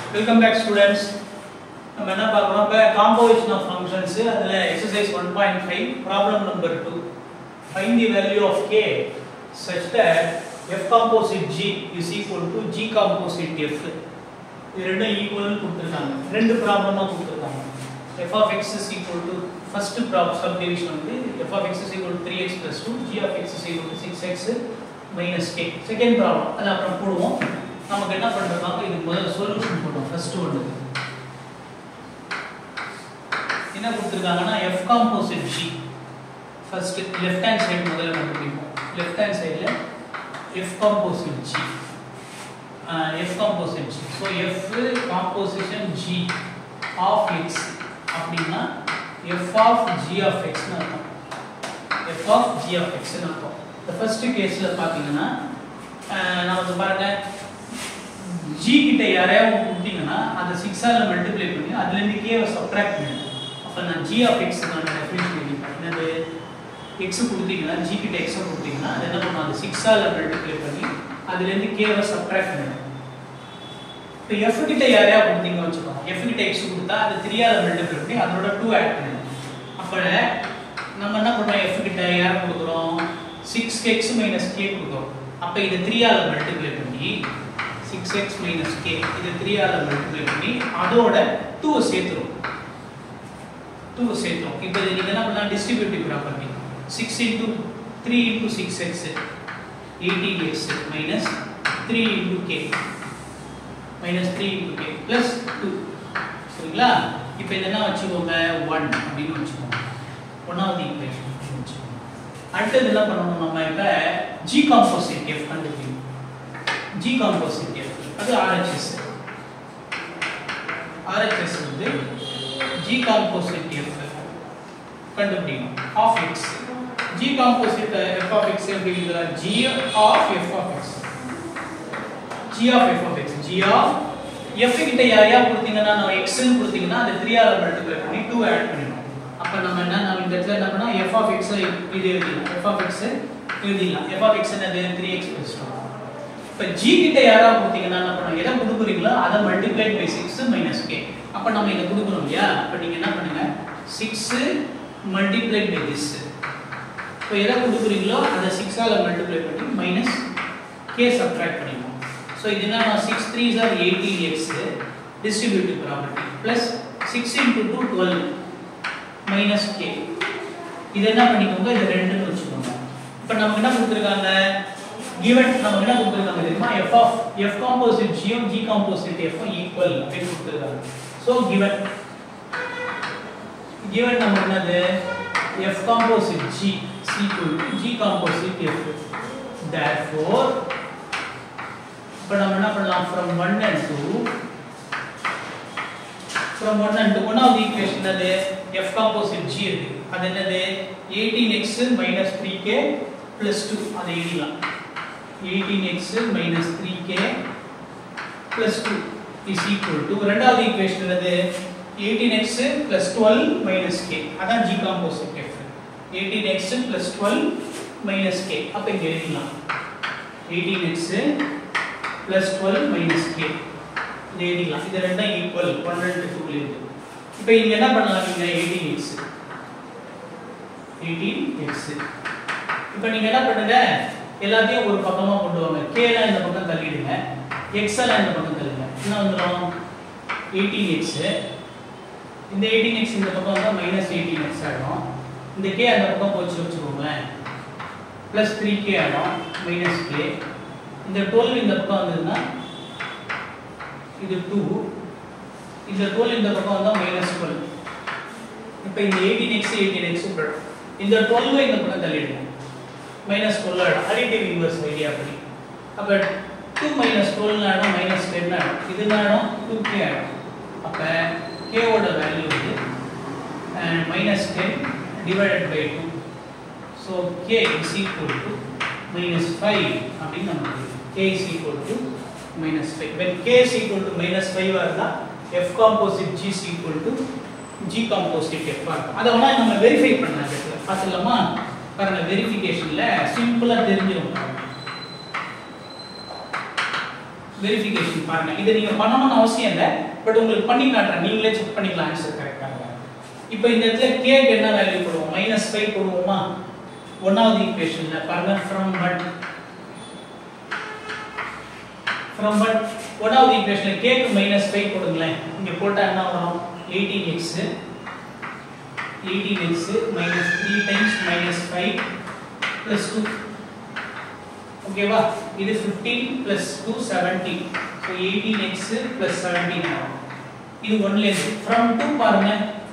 welcome back students நம்ம என்ன பார்க்குறோம் இப்போ காம்போசிஷன் ஆஃப் ஃபங்க்ஷன்ஸ் அதில் exercise one point five problem number two find the value of k such that f composite g is equal to g composite f இது ரெண்டும் ஈக்குவல்னு கொடுத்துருக்காங்க ரெண்டு ப்ராப்ளமாக கொடுத்துருக்காங்க f of x is equal to first prob subdivision வந்து f of x is equal to three x plus two g of x is equal to six x minus k second problem அது அப்புறம் போடுவோம் நமக்கு என்ன பண்ணுறோம் இதுக்கு முதல்ல solution போடுவோம் ஃபர்ஸ்ட் ஒன்று என்ன கொடுத்துருக்காங்கன்னா f composite g first left hand side முதல்ல கண்டுபிடிப்போம் லெஃப்ட் ஹேண்ட் சைடில் f composite g f composite g so f composition g of x அப்படின்னா எஃப் ஆஃப் ஜி ஆஃப் எக்ஸ்னு அர்த்தம் எஃப் ஆஃப் ஜி ஆஃப் எக்ஸ்னு அர்த்தம் இந்த ஃபர்ஸ்ட் கேஸில் பார்த்தீங்கன்னா நமக்கு பாருங்க ஜி கிட்ட யாரையாவது கொடுத்தீங்கன்னா அதை சிக்ஸால் மல்டிப்ளை பண்ணி அதுலேருந்து கேவை சப்ட்ராக்ட் பண்ணணும் அப்போ நான் ஜி ஆஃப் எக்ஸுக்கான டெஃபினேஷன் எழுதிப்பேன் என்னது எக்ஸ் கொடுத்தீங்கன்னா ஜி கிட்ட எக்ஸை கொடுத்தீங்கன்னா அது என்ன பண்ணும் அது சிக்ஸால் மல்டிப்ளை பண்ணி அதுலேருந்து கேவை சப்ட்ராக்ட் பண்ணணும் இப்போ எஃப் கிட்ட யாரையா கொடுத்தீங்க வச்சுக்கோங்க எஃப் கிட்ட எக்ஸ் கொடுத்தா அது த்ரீயால் மல்டிப்ளை பண்ணி அதோட டூ ஆட் பண்ணணும் அப்போ நம்ம என்ன பண்ணுறோம் எஃப் கிட்ட யார் கொடுக்குறோம் சிக்ஸ் எக்ஸ் மைனஸ் கே கொடுக்குறோம் அப்போ இதை த்ரீயால் மல்டிப்ளை பண்ணி சிக்ஸ் எக்ஸ் மைனஸ் கே இது த்ரீயால் மல்டிப்ளை பண்ணி அதோட டூவை சேர்த்துரும் டூவை சேர்த்துரும் இப்போ இது நீங்கள் என்ன பண்ணலாம் distributive property six into three into six x eighteen x minus three into k minus three into k plus two சரிங்களா இப்போ இதெல்லாம் வச்சுக்கோங்க ஒன் அப்படின்னு வச்சுக்கோங்க ஒன்றாவது ஈக்குவேஷன் வச்சுக்கோங்க அடுத்தது என்ன பண்ணணும் நம்ம இப்போ ஜி காம்போசிட் எஃப் கண்டுபிடிக்கணும் ஜி காம்போசிட் எஃப் அது ஆர்ஹெச்எஸ் ஆர்ஹெச்எஸ் வந்து ஜி காம்போசிட் எஃப் கண்டுபிடிக்கணும் of x g composite f of x எப்படி எழுதலாம் g of f of x g of f of x g of f கிட்ட யாரையா கொடுத்தீங்கன்னா நான் எக்ஸ்னு கொடுத்தீங்கன்னா அது த்ரீ ஆர் மல்டிப்ளை பண்ணி டூ ஆட் பண்ணிடணும் அப்போ நம்ம என்ன நம்ம இந்த இடத்துல என்ன பண்ணோம் எஃப் ஆஃப் எக்ஸ் இது எழுதிடலாம் எஃப் ஆஃப் எக்ஸ் எழுதிடலாம் எஃப் ஆஃப் எக்ஸ் என்னது த்ரீ எக்ஸ் ப்ளஸ் டூ இப்போ ஜி கிட்ட யாரா கொடுத்தீங்கன்னா என்ன பண்ணுவோம் எதை கொடுக்குறீங்களோ அதை multiplied by six minus k அப்போ நம்ம இதை கொடுக்குறோம் இல்லையா அப்போ நீங்கள் என்ன பண்ணுங்க சிக்ஸ் மல்டிப்ளைட் பை திஸ் இப்போ எதை கொடுக்குறீங்களோ அதை சிக்ஸால் மல்டிப்ளை பண்ணி மைனஸ் கே சப்ட்ராக்ட் பண்ணிக்கணும் ஸோ இது என்ன six three sir eighteen x distributive property plus six into two twelve minus k இது என்ன பண்ணிக்கோங்க இது ரெண்டுன்னு வச்சுக்கோங்க இப்போ நமக்கு என்ன கொடுத்துருக்காங்க given நமக்கு என்ன கொடுத்துருக்காங்க தெரியுமா f of f composite g of g composite f equal அப்படின்னு கொடுத்துருக்காங்க so given given நமக்கு என்னது f composite g is equal to g composite f therefore இப்போ நம்ம என்ன பண்ணலாம் from 1 and 2 from 1 and 2 one of the equation என்னது f composite g இருக்கு அது என்னது 18x minus 3k plus 2 அதை எழுதலாம் 18x minus 3k plus 2 is equal to ரெண்டாவது ஈக்குவேஷன் என்னது 18x plus 12 minus k அதான் g composite f 18x plus 12 minus k அப்ப இங்க எழுதலாம் 18x plus 12 minus k இது எழுதிக்கலாம் இது ரெண்டும் ஈக்குவல் 1 and 2 இருக்கு இப்போ இங்க என்ன பண்ணலாம் நீங்க 18x 18x இப்போ நீங்க என்ன பண்ணுங்க எல்லாத்தையும் ஒரு பக்கமா கொண்டு வாங்க k எல்லாம் இந்த பக்கம் தள்ளிடுங்க x எல்லாம் இந்த பக்கம் தள்ளுங்க என்ன வந்துரும் 18x இந்த 18x இந்த பக்கம் வந்தா மைனஸ் 18x ஆயிடும் இந்த k அந்த பக்கம் போச்சு வச்சுக்கோங்களேன் பிளஸ் 3k ஆயிடும் மைனஸ் k இந்த 12 இந்த பக்கம் வந்ததுன்னா இது 2 இந்த 12 இந்த பக்கம் வந்தா மைனஸ் 12 இப்போ இந்த 18x 18x போயிடும் இந்த 12 இந்த பக்கம் தள்ளிடுங்க மைனஸ் டுவெல் ஆகிடும் அடிட்டிவ் இன்வர்ஸ் ஐடியா படி அப்போ டூ மைனஸ் டுவெல் ஆகிடும் மைனஸ் டென் ஆகிடும் இது ஆகிடும் டூ கே ஆகிடும் அப்போ கேவோட வேல்யூ வந்து minus ten divided by two so k is equal to minus five அப்படின்னு நமக்கு k is equal to minus five when k is equal to minus ஃபைவாக இருந்தால் f composite g is equal to g composite f இருக்கும் அதை வேணா நம்ம verify பண்ணலாம் பார்த்துலாமா பாருங்க வெரிஃபிகேஷன்ல சிம்பிளா தெரிஞ்சிடும் வெரிஃபிகேஷன் பாருங்க இதை நீங்க பண்ணணும்னு அவசியம் இல்லை பட் உங்களுக்கு பண்ணி காட்டுறேன் நீங்களே செக் பண்ணிக்கலாம் ஆன்சர் கரெக்டாக இப்போ இந்த இடத்துல கேக்கு என்ன வேல்யூ போடுவோம் மைனஸ் ஃபைவ் போடுவோமா ஒன்னாவது ஈக்குவேஷன்ல பாருங்க ஃப்ரம் பட் ஃப்ரம் பட் ஒன்னாவது ஈக்குவேஷன்ல கேக்கு மைனஸ் ஃபைவ் போடுங்களேன் இங்க போட்டா என்ன வரும் eighteen x eighteen x minus three times minus five plus two ஓகேவா இது 15 plus 2 17 so 18x plus 17 ஆகும் இது ஒன்ல இருந்து from 2 பாருங்க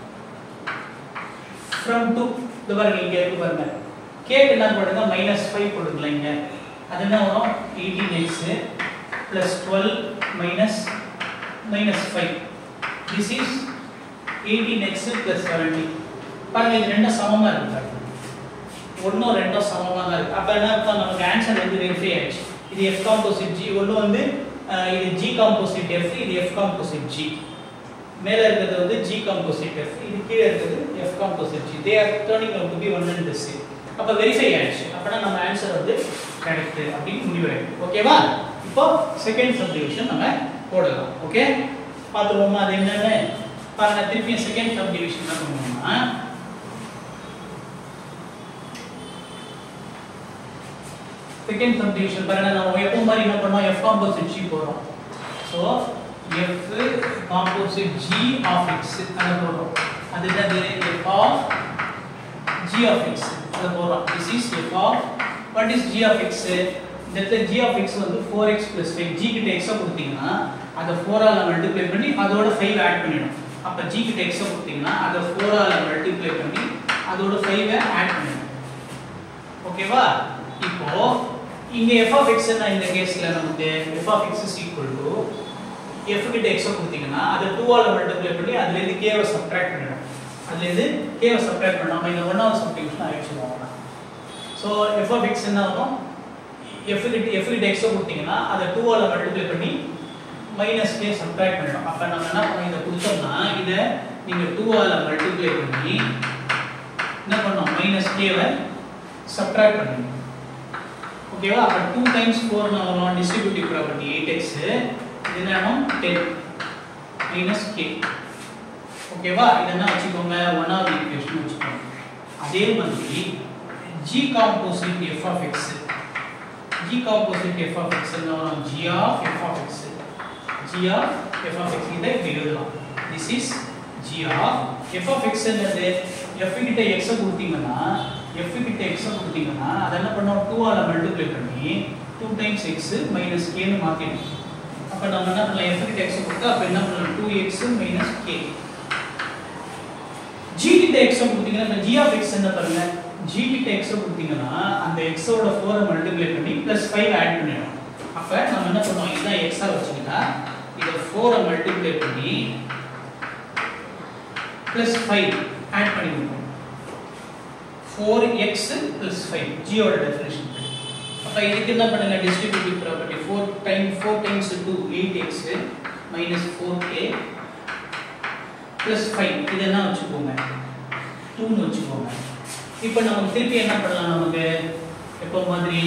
from 2 இது பாருங்க இங்க இருக்கு பாருங்க கேக்கு என்ன போடுங்க minus 5 போடுங்களேன் இங்க அது என்ன வரும் 18x plus 12 minus minus 5 this is 18x plus 17 பாருங்க இது ரெண்டும் சமமா இருக்கு பாருங்க ஒன்றும் ரெண்டும் சமமாக தான் இருக்கு அப்போ என்ன அர்த்தம் நமக்கு ஆன்சர் வந்து வெரிஃபை ஆயிடுச்சு இது எஃப் காம்போசிட் ஜி ஒன்று வந்து அஹ், இது ஜி காம்போசிட் எஃப் இது எஃப் காம்போசிட் ஜி மேலே இருக்கிறது வந்து ஜி காம்போசிட் எஃப் இது கீழே இருக்கிறது f composite g they are turning out to be one and this அப்போ வெரிஃபை ஆயிடுச்சு அப்போனா நம்ம ஆன்சர் வந்து கரெக்ட் அப்படின்னு முடிவடையும் ஓகேவா இப்போ செகண்ட் சப்டிவிஷன் நம்ம போடலாம் ஓகே பார்த்துருவோமா அது என்னன்னு பாருங்க திருப்பியும் செகண்ட் சப்டிவிஷன் என்ன பண்ணுவோம்னா செகண்ட் சப்டிவிஷன் பாருங்க நம்ம எப்போ மாதிரி என்ன பண்ணோம் எஃப் காம்போசிட் ஜி போறோம் so f composite g of x அதை போடுறோம் அது என்னது f of g of x அதை போடுறோம் this is f of what is g of x இந்த இடத்துல ஜி ஆஃப் எக்ஸ் வந்து four x plus five g கிட்ட எக்ஸை கொடுத்தீங்கன்னா அதை ஃபோரால் மல்டிப்ளை பண்ணி அதோட ஃபைவ் ஆட் பண்ணிடும் அப்போ ஜி கிட்ட எக்ஸை கொடுத்தீங்கன்னா அதை ஃபோரால் மல்டிப்ளை பண்ணி அதோட ஃபைவை ஆட் பண்ணிடும் ஓகேவா இப்போ இங்க f of x என்ன இந்த கேஸ்ல நமக்கு f of x is equal to f கிட்ட x கொடுத்தீங்கன்னா அதை 2 ஆல மல்டிப்ளை பண்ணி அதுல இருந்து k வை சப்ட்ராக்ட் பண்ணிடும் அதுல இருந்து k வை சப்ட்ராக்ட் பண்ணாம இந்த ஒன்னாவது சப்டிவிஷன் ஆயிடுச்சுவாங்க சோ f of x என்ன ஆகும் f கிட்ட f கிட்ட x கொடுத்தீங்கன்னா அதை 2 ஆல மல்டிப்ளை பண்ணி மைனஸ் k சப்ட்ராக்ட் பண்ணிடும் அப்ப நம்ம என்ன பண்ணோம் இத கொடுத்தோம்னா இத நீங்க 2 ஆல மல்டிப்ளை பண்ணி என்ன பண்ணோம் மைனஸ் k வை சப்ட்ராக்ட் பண்ணுங்க ஓகேவா அப்ப 2 டைம்ஸ் 4 னா வரும் டிஸ்ட்ரிபியூட்டிவ் ப்ராப்பர்ட்டி 8x இது என்னன்னா 10 மைனஸ் k ஓகேவா இதெல்லாம் வச்சுக்கோங்க ஒன்னாவது ஈக்குவேஷன் வச்சுக்கோங்க அதே மாதிரி g composite f of x g composite f of x என்ன வரும் g of f of x g of f of x இதை இப்படி எழுதலாம் this is g of f of x என்னது f கிட்ட x அ கொடுத்தீங்கன்னா f கிட்ட x அ கொடுத்தீங்கன்னா அதை என்ன பண்ணோம் 2 ஆல மல்டிப்ளை பண்ணி 2 டைம்ஸ் x மைனஸ் k னு மாத்திடணும் அப்ப நம்ம என்ன பண்ணலாம் f கிட்ட x கொடுத்தா அப்ப என்ன பண்ணலாம் 2x மைனஸ் k g கிட்ட x அ கொடுத்தீங்கன்னா இப்ப g of x என்ன பாருங்க g கிட்ட x அ கொடுத்தீங்கன்னா அந்த x ஓட 4 அ மல்டிப்ளை பண்ணி பிளஸ் 5 ஆட் பண்ணிடணும் அப்ப நம்ம என்ன பண்ணுவோம் இதான் x ஆ வச்சுக்கிட்டா இத 4 அ மல்டிப்ளை பண்ணி பிளஸ் 5 ஆட் பண்ணிடுவோம் 4x plus 5 g ஓட டெஃபினிஷன் அப்ப இதுக்கு என்ன பண்ணுங்க distributive property 4 time 4 times 2 8x minus 4k plus 5 இது என்ன வச்சுக்கோங்க 2 னு வச்சுக்கோங்க இப்போ நமக்கு திருப்பி என்ன பண்ணலாம் நமக்கு எப்போ மாதிரி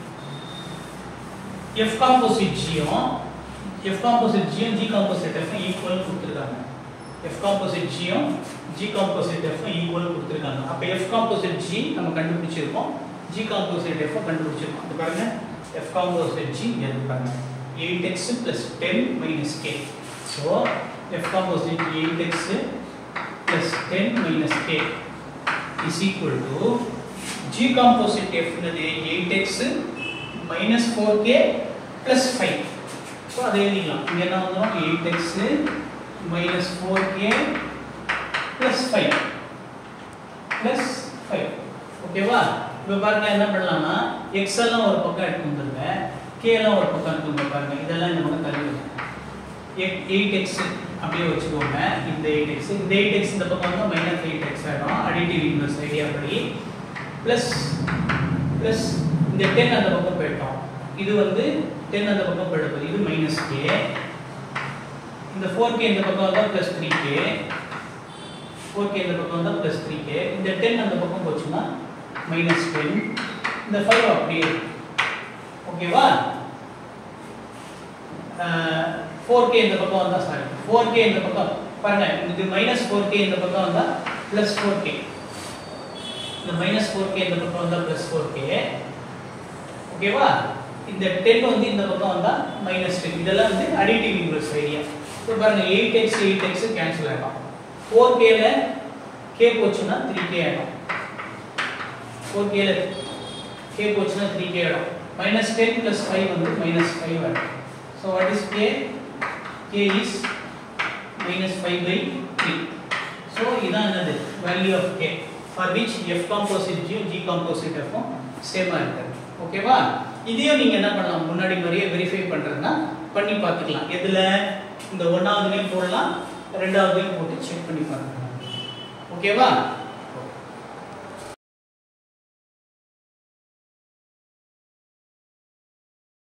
f காம்போசிட் ஜியும் f காம்போசிட் ஜியும் g காம்போசிட் f ஈக்குவல் கொடுத்துருக்காங்க f காம்போசிட் ஜியும் g காம்போசிட் f ஈக்குவல் கொடுத்துருக்காங்க அப்ப f காம்போசிட் g நம்ம கண்டுபிடிச்சிருக்கோம் g காம்போசிட் f கண்டுபிடிச்சிருக்கோம் அது பாருங்க f காம்போசிட் g இங்க இருக்கு பாருங்க 8x 10 minus k so f composite 8x plus 10 minus k is equal to g composite f என்னது 8x minus 4k plus 5 so அதை எழுதிக்கலாம் இங்க என்ன வந்துரும் 8x minus 4k plus 5 plus 5 ஓகேவா இப்போ பாருங்க என்ன பண்ணலாம்னா x எல்லாம் ஒரு பக்கம் எடுத்து வந்துருங்க k எல்லாம் ஒரு பக்கம் எடுத்து வந்து பாருங்க இதெல்லாம் இந்த பக்கம் தள்ளி வைங்க 8x அப்படியே வச்சுக்கோங்க இந்த 8x இந்த 8x இந்த பக்கம் வந்து மைனஸ் 8x ஆயிடும் அடிட்டிவ் இன்வெர்ஸ் ஐடியா படி பிளஸ் பிளஸ் இந்த 10 அந்த பக்கம் போயிட்டோம் இது வந்து 10 அந்த பக்கம் போயிடுது இது மைனஸ் k இந்த 4k இந்த பக்கம் வந்தா பிளஸ் 3k 4k இந்த பக்கம் வந்தா பிளஸ் 3k இந்த 10 அந்த பக்கம் போச்சுன்னா மைனஸ் 10 இந்த 5 அப்படியே ஓகேவா ஃபோர் கே இந்த பக்கம் வந்தா சாரி ஃபோர் கே இந்த பக்கம் பாருங்க இது மைனஸ் ஃபோர் கே இந்த பக்கம் வந்தா பிளஸ் ஃபோர் கே இந்த மைனஸ் ஃபோர் கே இந்த பக்கம் வந்தா பிளஸ் ஃபோர் கே ஓகேவா இந்த டென் வந்து இந்த பக்கம் வந்தா மைனஸ் டென் இதெல்லாம் வந்து அடிட்டிவ் இன்வெர்ஸ் ஐடியா இப்போ பாருங்க eight x eight x cancel ஆகிடும் ஃபோர் கேல கே போச்சுன்னா த்ரீ கே ஆகிடும் ஃபோர் கேல கே போச்சுன்னா த்ரீ கே ஆகிடும் மைனஸ் டென் ப்ளஸ் ஃபைவ் வந்து மைனஸ் ஃபைவ் ஆகிடும் so what is k k is minus five by three so இதான் என்னது value of k for which f composite g g composite எஃப்பும் சேமாக இருக்குது ஓகேவா இதையும் நீங்கள் என்ன பண்ணலாம் முன்னாடி மாதிரியே வெரிஃபை பண்ணுறதுனா பண்ணி பார்த்துக்கலாம் எதில் இந்த ஒன்றாவதுலேயும் போடலாம் ரெண்டாவதுலேயும் போட்டு செக் பண்ணி பார்த்துக்கலாம் ஓகேவா